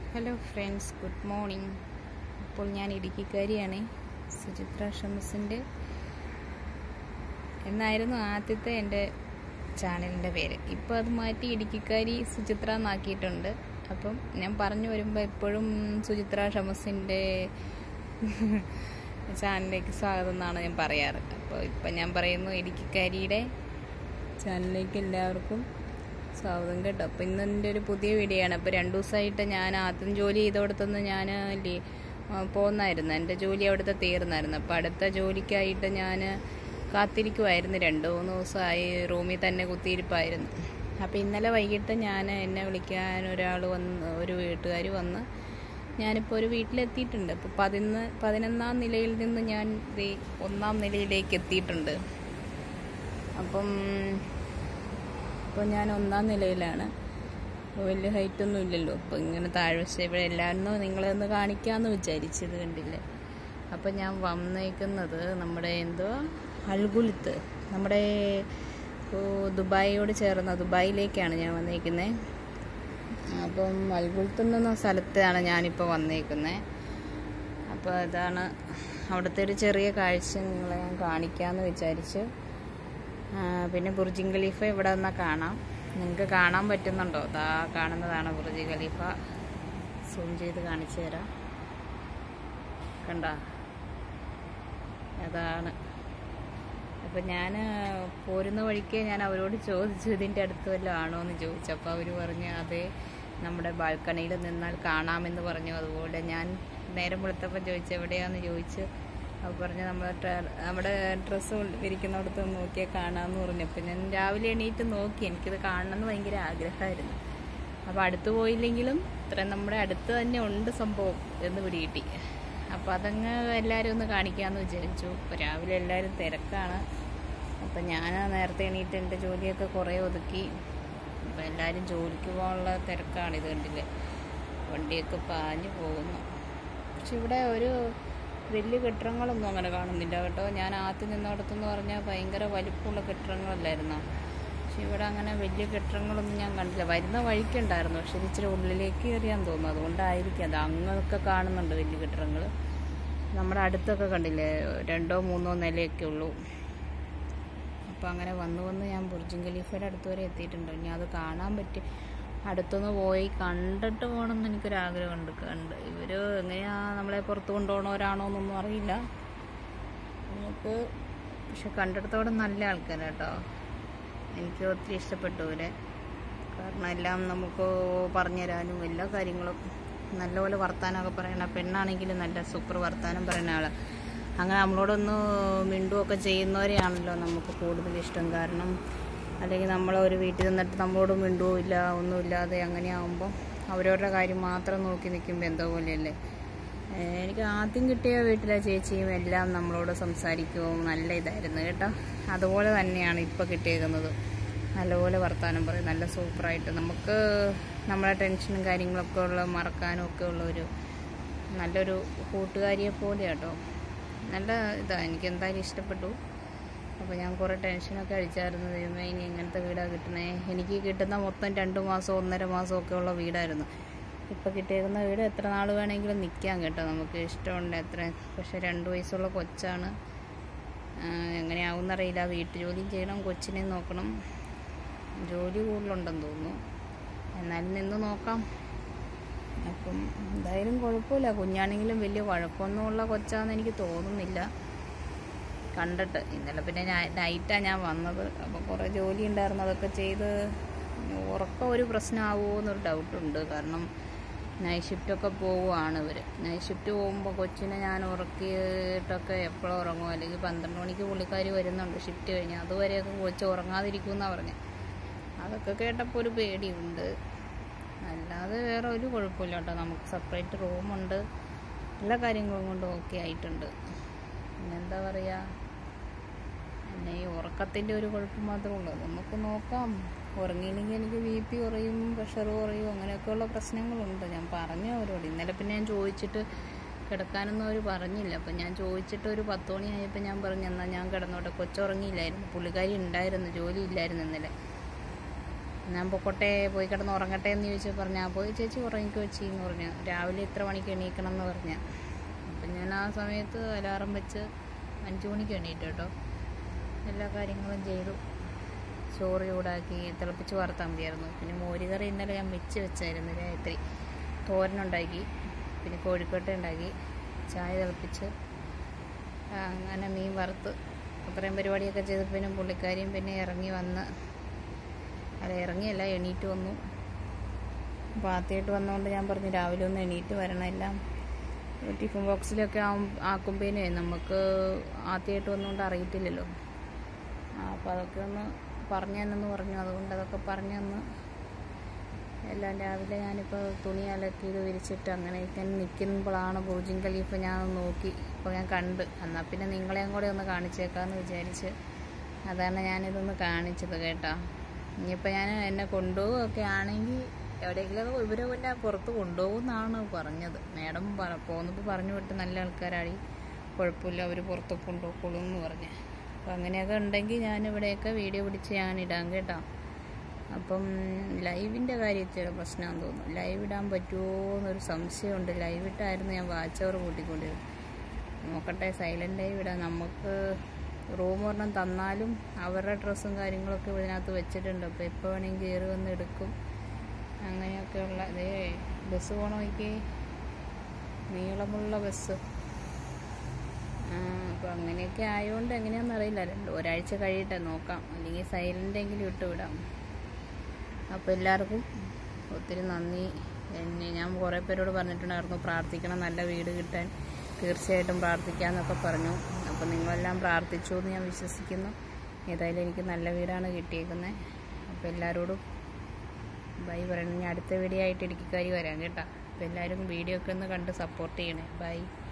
hello friends good morning അപ്പോൾ ഞാൻ ഇടുക്കിക്കാരിയാണ് സുചിത്ര ഷമസിൻ്റെ എന്നായിരുന്നു ആദ്യത്തെ എൻ്റെ ചാനലിൻ്റെ പേര് ഇപ്പോൾ അത് മാറ്റി ഇടുക്കിക്കാരി സുചിത്ര എന്നാക്കിയിട്ടുണ്ട് അപ്പം ഞാൻ പറഞ്ഞു വരുമ്പോൾ എപ്പോഴും സുചിത്ര ഷമസിൻ്റെ ചാനലിലേക്ക് സ്വാഗതം എന്നാണ് ഞാൻ പറയാറ് അപ്പോൾ ഇപ്പം ഞാൻ പറയുന്നു ഇടുക്കിക്കാരിയുടെ ചാനലിലേക്ക് എല്ലാവർക്കും സ്വാഗതം കേട്ടോ അപ്പോൾ ഇന്ന് എൻ്റെ ഒരു പുതിയ വീഡിയോ ആണ് അപ്പോൾ രണ്ട് ദിവസമായിട്ട് ഞാൻ ആദ്യം ജോലി ചെയ്തോടത്തുനിന്ന് ഞാൻ ലീ- ആ, പോന്നായിരുന്നു എൻ്റെ ജോലി അവിടുത്തെ തീർന്നായിരുന്നു അപ്പോൾ അടുത്ത ജോലിക്കായിട്ട് ഞാൻ കാത്തിരിക്കുമായിരുന്നു രണ്ട് മൂന്ന് ദിവസമായി റൂമിൽ തന്നെ കുത്തിയിരിപ്പായിരുന്നു അപ്പോൾ ഇന്നലെ വൈകിട്ട് ഞാൻ എന്നെ വിളിക്കാൻ ഒരാൾ വന്ന് ഒരു വീട്ടുകാർ വന്ന് ഞാനിപ്പോൾ ഒരു വീട്ടിലെത്തിയിട്ടുണ്ട് അപ്പോൾ പതിന്ന് പതിനൊന്നാം നിലയിൽ നിന്ന് ഞാൻ ദേ ഒന്നാം നിലയിലേക്ക് എത്തിയിട്ടുണ്ട് അപ്പം ഇപ്പോൾ ഞാൻ ഒന്നാം നിലയിലാണ് അപ്പോൾ വലിയ ഹൈറ്റ് ഒന്നും ഇല്ലല്ലോ അപ്പോൾ ഇങ്ങനെ താഴ്വശം ഇവിടെ എല്ലാവരും നിങ്ങളെ ഒന്ന് കാണിക്കാമെന്ന് വിചാരിച്ചത് കണ്ടില്ലേ അപ്പോൾ ഞാൻ വന്നേക്കുന്നത് നമ്മുടെ എന്തോ അൽഗുലത്ത് നമ്മുടെ ഓ, ദുബായിയോട് ചേർന്ന ദുബായിലേക്കാണ് ഞാൻ വന്നേക്കുന്നത് അപ്പം അൽഗുലത്ത് എന്ന സ്ഥലത്താണ് ഞാനിപ്പോൾ വന്നേക്കുന്നത് അപ്പോൾ അതാണ് അവിടുത്തെ ഒരു ചെറിയ കാഴ്ച നിങ്ങളെ ഞാൻ കാണിക്കാമെന്ന് വിചാരിച്ചു ആ, പിന്നെ ബുർജിൻ ഖലീഫ ഇവിടെ നിന്നാൽ കാണാം നിങ്ങൾക്ക് കാണാൻ പറ്റുന്നുണ്ടോ ദാ കാണുന്നതാണ് ബുർജി ഖലീഫ സൂം ചെയ്ത് കാണിച്ചു തരാം കണ്ട അതാണ് അപ്പം ഞാൻ പോരുന്ന വഴിക്ക് ഞാൻ അവരോട് ചോദിച്ചു ഇതിൻ്റെ അടുത്ത് വല്ലതും ആണോ എന്ന് ചോദിച്ചു അപ്പോൾ അവർ പറഞ്ഞു അതെ നമ്മുടെ ബാൽക്കണിയിൽ നിന്നാൽ കാണാമെന്ന് പറഞ്ഞു അതുപോലെ ഞാൻ നേരം വെളുത്തപ്പം ചോദിച്ചു എവിടെയാന്ന് ചോദിച്ചു അപ്പോൾ പറഞ്ഞു നമ്മുടെ ട്ര- നമ്മുടെ ഡ്രസ്സ് വിരിക്കുന്നിടത്ത് നോക്കിയാൽ കാണാമെന്ന് പറഞ്ഞു അപ്പം ഞാൻ രാവിലെ എണീറ്റ് നോക്കി എനിക്കിത് കാണണമെന്ന് ഭയങ്കര ആഗ്രഹമായിരുന്നു അപ്പോൾ അടുത്ത് പോയില്ലെങ്കിലും ഇത്ര നമ്മുടെ അടുത്ത് തന്നെ ഉണ്ട് സംഭവം എന്ന് പിടികിട്ടി അപ്പോൾ അതങ്ങ് എല്ലാവരും ഒന്ന് കാണിക്കാമെന്ന് വിചാരിച്ചു അപ്പോൾ രാവിലെ എല്ലാവരും തിരക്കാണ് അപ്പം ഞാൻ നേരത്തെ എണീറ്റ് എൻ്റെ ജോലിയൊക്കെ കുറേ ഒതുക്കി അപ്പോൾ എല്ലാവരും ജോലിക്ക് പോകാനുള്ള തിരക്കാണ് ഇത് കണ്ടില്ലേ വണ്ടിയൊക്കെ പാഞ്ഞു പോകുന്നു പക്ഷെ ഇവിടെ ഒരു വലിയ കെട്ടിടങ്ങളൊന്നും അങ്ങനെ കാണുന്നില്ല കേട്ടോ ഞാൻ ആദ്യം നിന്നിടത്തെന്ന് പറഞ്ഞാൽ ഭയങ്കര വലിപ്പമുള്ള കെട്ടിടങ്ങളല്ലായിരുന്നോ പക്ഷെ ഇവിടെ അങ്ങനെ വലിയ കെട്ടിടങ്ങളൊന്നും ഞാൻ കണ്ടില്ല വരുന്ന വഴിക്കുണ്ടായിരുന്നു പക്ഷെ ഇത് ഇച്ചിരി ഉള്ളിലേക്ക് കയറിയാൻ തോന്നുന്നു അതുകൊണ്ടായിരിക്കും അത് അങ്ങൊക്കെ കാണുന്നുണ്ട് വലിയ കെട്ടിടങ്ങൾ നമ്മുടെ അടുത്തൊക്കെ കണ്ടില്ലേ രണ്ടോ മൂന്നോ നിലയൊക്കെ ഉള്ളൂ അപ്പോൾ അങ്ങനെ വന്ന് വന്ന് ഞാൻ ബുർജിൻ ഖലീഫയുടെ അടുത്ത് വരെ എത്തിയിട്ടുണ്ട് ഇനി അത് കാണാൻ പറ്റി അടുത്തൊന്ന് പോയി കണ്ടിട്ട് പോകണമെന്ന് എനിക്കൊരാഗ്രഹമുണ്ട് കണ്ട് ഇവർ എങ്ങനെയാ നമ്മളെ പുറത്ത് കൊണ്ടുപോകണവരാണോ എന്നൊന്നും അറിയില്ല നമുക്ക് പക്ഷെ കണ്ടിടത്തോടെ നല്ല ആൾക്കാരാണ് കേട്ടോ എനിക്ക് ഒത്തിരി ഇഷ്ടപ്പെട്ടു ഇവരെ കാരണം എല്ലാം നമുക്ക് പറഞ്ഞു തരാനും എല്ലാ കാര്യങ്ങളും നല്ലപോലെ വർത്താനമൊക്കെ പറയണ പെണ്ണാണെങ്കിലും നല്ല സൂപ്പർ വർത്താനം പറയുന്ന ആള് അങ്ങനെ നമ്മളോടൊന്ന് മിണ്ടുമൊക്കെ ചെയ്യുന്നവരെയാണല്ലോ നമുക്ക് കൂടുതൽ ഇഷ്ടം കാരണം അല്ലെങ്കിൽ നമ്മൾ ഒരു വീട്ടിൽ നിന്നിട്ട് നമ്മളോട് മിണ്ടുവില്ല ഒന്നുമില്ലാതെ അങ്ങനെ ആകുമ്പോൾ അവരവരുടെ കാര്യം മാത്രം നോക്കി നിൽക്കുമ്പോൾ എന്തോ പോലെയല്ലേ ഏഹ് എനിക്ക് ആദ്യം കിട്ടിയ വീട്ടിലെ ചേച്ചിയും എല്ലാം നമ്മളോട് സംസാരിക്കുകയും നല്ല ഇതായിരുന്നു കേട്ടോ അതുപോലെ തന്നെയാണ് ഇപ്പോൾ കിട്ടിയേക്കുന്നത് നല്ലപോലെ വർത്തമാനം പറയും നല്ല സൂപ്പറായിട്ട് നമുക്ക് നമ്മളെ ടെൻഷനും കാര്യങ്ങളൊക്കെ ഉള്ള മറക്കാനും ഒക്കെ ഉള്ള ഒരു നല്ലൊരു കൂട്ടുകാരിയെ പോലെ കേട്ടോ നല്ല ഇതാണ് എനിക്ക് എന്തായാലും ഇഷ്ടപ്പെട്ടു അപ്പോൾ ഞാൻ കുറേ ടെൻഷനൊക്കെ അടിച്ചായിരുന്നു ദൈവമേ ഇനി എങ്ങനത്തെ വീടാണ് കിട്ടണേ എനിക്ക് കിട്ടുന്ന മൊത്തം രണ്ട് മാസം ഒന്നര മാസം ഒക്കെ ഉള്ള വീടായിരുന്നു ഇപ്പോൾ കിട്ടിയേക്കുന്ന വീട് എത്ര നാൾ വേണമെങ്കിലും നിൽക്കാം കേട്ടോ നമുക്ക് ഇഷ്ടമുണ്ട് എത്ര പക്ഷെ രണ്ട് വയസ്സുള്ള കൊച്ചാണ് എങ്ങനെയാവുമെന്നറിയില്ല വീട്ടുജോലിയും ചെയ്യണം കൊച്ചിനെ നോക്കണം ജോലി കൂടുതലുണ്ടെന്ന് തോന്നുന്നു എന്നാലും നിന്ന് നോക്കാം അപ്പം എന്തായാലും കുഴപ്പമില്ല കുഞ്ഞാണെങ്കിലും വലിയ കുഴപ്പമൊന്നുമുള്ള കൊച്ചാന്ന് എനിക്ക് തോന്നുന്നില്ല കണ്ടിട്ട് ഇന്നലെ പിന്നെ ഞാൻ നൈറ്റാണ് ഞാൻ വന്നത് അപ്പോൾ കുറേ ജോലി ഉണ്ടായിരുന്നു അതൊക്കെ ചെയ്ത് ഉറക്കം ഒരു പ്രശ്നമാവുമോ എന്നൊരു ഡൗട്ടുണ്ട് കാരണം നൈറ്റ് ഷിഫ്റ്റൊക്കെ പോവുകയാണ് ഇവർ നൈറ്റ് ഷിഫ്റ്റ് പോകുമ്പോൾ കൊച്ചിനെ ഞാൻ ഉറക്കിയിട്ടൊക്കെ എപ്പോഴും ഉറങ്ങും അല്ലെങ്കിൽ പന്ത്രണ്ട് മണിക്ക് പുള്ളിക്കാർ വരുന്നുണ്ട് ഷിഫ്റ്റ് കഴിഞ്ഞ് അതുവരെയൊക്കെ കൊച്ച് ഉറങ്ങാതിരിക്കുമെന്നാണ് പറഞ്ഞത് അതൊക്കെ കേട്ടപ്പോൾ ഒരു പേടിയുണ്ട് അല്ലാതെ വേറെ ഒരു കുഴപ്പമില്ല കേട്ടോ നമുക്ക് സെപ്പറേറ്റ് റൂമുണ്ട് എല്ലാ കാര്യങ്ങളും കൊണ്ടും ഓക്കെ ആയിട്ടുണ്ട് പിന്നെന്താ പറയുക പിന്നെ ഈ ഉറക്കത്തിൻ്റെ ഒരു കുഴപ്പം മാത്രമേ ഉള്ളൂ നമുക്ക് നോക്കാം ഉറങ്ങിയില്ലെങ്കിൽ എനിക്ക് ബി പി കുറയും പ്രഷർ കുറയും അങ്ങനെയൊക്കെയുള്ള പ്രശ്നങ്ങളുണ്ട് ഞാൻ പറഞ്ഞു അവരോട് ഇന്നലെ പിന്നെ ഞാൻ ചോദിച്ചിട്ട് കിടക്കാനൊന്നും അവർ പറഞ്ഞില്ല അപ്പം ഞാൻ ചോദിച്ചിട്ട് ഒരു പത്ത് മണിയായപ്പോൾ ഞാൻ പറഞ്ഞു എന്നാൽ ഞാൻ കിടന്നോട്ടെ കൊച്ചുറങ്ങിയില്ലായിരുന്നു പുള്ളിക്കാരി ഉണ്ടായിരുന്നു ജോലി ഇല്ലായിരുന്നു ഇന്നലെ ഞാൻ പൊക്കോട്ടെ പോയി കിടന്ന് ഉറങ്ങട്ടെ എന്ന് ചോദിച്ചു പറഞ്ഞു ആ പോയി ചേച്ചി ഉറങ്ങിക്കോ ചേച്ചി എന്ന് പറഞ്ഞു രാവിലെ ഇത്ര മണിക്ക് എണീക്കണം എന്ന് പറഞ്ഞ അപ്പം ഞാൻ ആ സമയത്ത് അലാറം വെച്ച് അഞ്ച് മണിക്ക് എണീറ്റു കേട്ടോ എല്ലാ കാര്യങ്ങളും ചെയ്തു ചോറ് ചൂടാക്കി തിളപ്പിച്ച് വറുത്താൽ മതിയായിരുന്നു പിന്നെ മോരുകറി ഇന്നലെ ഞാൻ വെച്ച് വെച്ചായിരുന്നു രാത്രി തോരനുണ്ടാക്കി പിന്നെ കോഴിക്കോട്ട ഉണ്ടാക്കി ചായ തിളപ്പിച്ച് ആ, അങ്ങനെ മീൻ വറുത്ത് അത്രയും പരിപാടിയൊക്കെ ചെയ്ത് പിന്നെ പുള്ളിക്കാരിയും പിന്നെ ഇറങ്ങി വന്ന് അല്ല ഇറങ്ങിയല്ല എണീറ്റ് വന്നു അപ്പോൾ ആദ്യമായിട്ട് വന്നതുകൊണ്ട് ഞാൻ പറഞ്ഞു രാവിലെ ഒന്ന് എണീറ്റ് വരണം എല്ലാം ടിഫിൻ ബോക്സിലൊക്കെ ആക്കുമ്പോഴേ നമുക്ക് ആദ്യമായിട്ട് വന്നുകൊണ്ട് അറിയത്തില്ലല്ലോ ആ, അപ്പോൾ അതൊക്കെ ഒന്ന് പറഞ്ഞു തന്നെന്ന് പറഞ്ഞു അതുകൊണ്ട് അതൊക്കെ പറഞ്ഞു തന്ന് എല്ലാം രാവിലെ ഞാനിപ്പോൾ തുണി അലക്കിയത് വിരിച്ചിട്ട് അങ്ങനെയൊക്കെ നിൽക്കുമ്പോഴാണ് ബുർജിൻ ഖലീഫ് ഞാൻ ഒന്ന് നോക്കി അപ്പോൾ ഞാൻ കണ്ട് എന്നാൽ പിന്നെ നിങ്ങളെയും കൂടെ ഒന്ന് കാണിച്ചേക്കാമെന്ന് വിചാരിച്ച് അതാണ് ഞാനിതൊന്ന് കാണിച്ചത് കേട്ടോ ഇനിയിപ്പോൾ ഞാൻ എന്നെ കൊണ്ടുപോവുകയൊക്കെ ആണെങ്കിൽ എവിടെയെങ്കിലുമൊക്കെ ഇവരെ പിന്നെ പുറത്ത് കൊണ്ടുപോകുമെന്നാണ് പറഞ്ഞത് മേഡം പറ പോന്നപ്പോൾ പറഞ്ഞു വിട്ട് നല്ല ആൾക്കാരായി കുഴപ്പമില്ല അവർ പുറത്ത് കൊണ്ടുപോയിക്കോളും എന്ന് പറഞ്ഞ് അപ്പോൾ അങ്ങനെയൊക്കെ ഉണ്ടെങ്കിൽ ഞാൻ ഇവിടെയൊക്കെ വീഡിയോ പിടിച്ച് ഞാൻ ഇടാം കേട്ടോ അപ്പം ലൈവിൻ്റെ കാര്യത്തിൽ പ്രശ്നമാണെന്ന് തോന്നുന്നു ലൈവ് ഇടാൻ പറ്റുമോ എന്നൊരു സംശയമുണ്ട് ലൈവ് ഇട്ടായിരുന്നു ഞാൻ വാച്ച് അവർ കൂട്ടിക്കൊണ്ടിരുന്നത് നോക്കട്ടെ സൈലൻ്റ് ലൈവ് ഇടാം നമുക്ക് റൂം ഒരെണ്ണം തന്നാലും അവരുടെ ഡ്രസ്സും കാര്യങ്ങളൊക്കെ ഇതിനകത്ത് വെച്ചിട്ടുണ്ട് അപ്പോൾ എപ്പോൾ വേണമെങ്കിൽ കയറി വന്ന് എടുക്കും അങ്ങനെയൊക്കെയുള്ള ഇതേ ബസ് പോകണമെങ്കിൽ നീളമുള്ള ബസ് അപ്പോൾ അങ്ങനെയൊക്കെ ആയതുകൊണ്ട് എങ്ങനെയാണെന്ന് അറിയില്ല രണ്ട് ഒരാഴ്ച കഴിയട്ടെ നോക്കാം അല്ലെങ്കിൽ സൈലൻ്റ് എങ്കിലും ഇട്ട് വിടാം അപ്പോൾ എല്ലാവർക്കും ഒത്തിരി നന്ദി എന്നെ ഞാൻ കുറേ പേരോട് പറഞ്ഞിട്ടുണ്ടായിരുന്നു പ്രാർത്ഥിക്കണം നല്ല വീട് കിട്ടാൻ തീർച്ചയായിട്ടും പ്രാർത്ഥിക്കാമെന്നൊക്കെ പറഞ്ഞു അപ്പോൾ നിങ്ങളെല്ലാം പ്രാർത്ഥിച്ചു എന്ന് ഞാൻ വിശ്വസിക്കുന്നു ഏതായാലും എനിക്ക് നല്ല വീടാണ് കിട്ടിയേക്കുന്നത് അപ്പോൾ എല്ലാവരോടും ബൈ പറയണം ഞാൻ അടുത്ത വീഡിയോ ആയിട്ട് ഇടുക്കിക്കാരി വരാം കേട്ടോ അപ്പോൾ എല്ലാവരും വീഡിയോ ഒക്കെ ഒന്ന് കണ്ട് സപ്പോർട്ട് ചെയ്യണേ ബൈ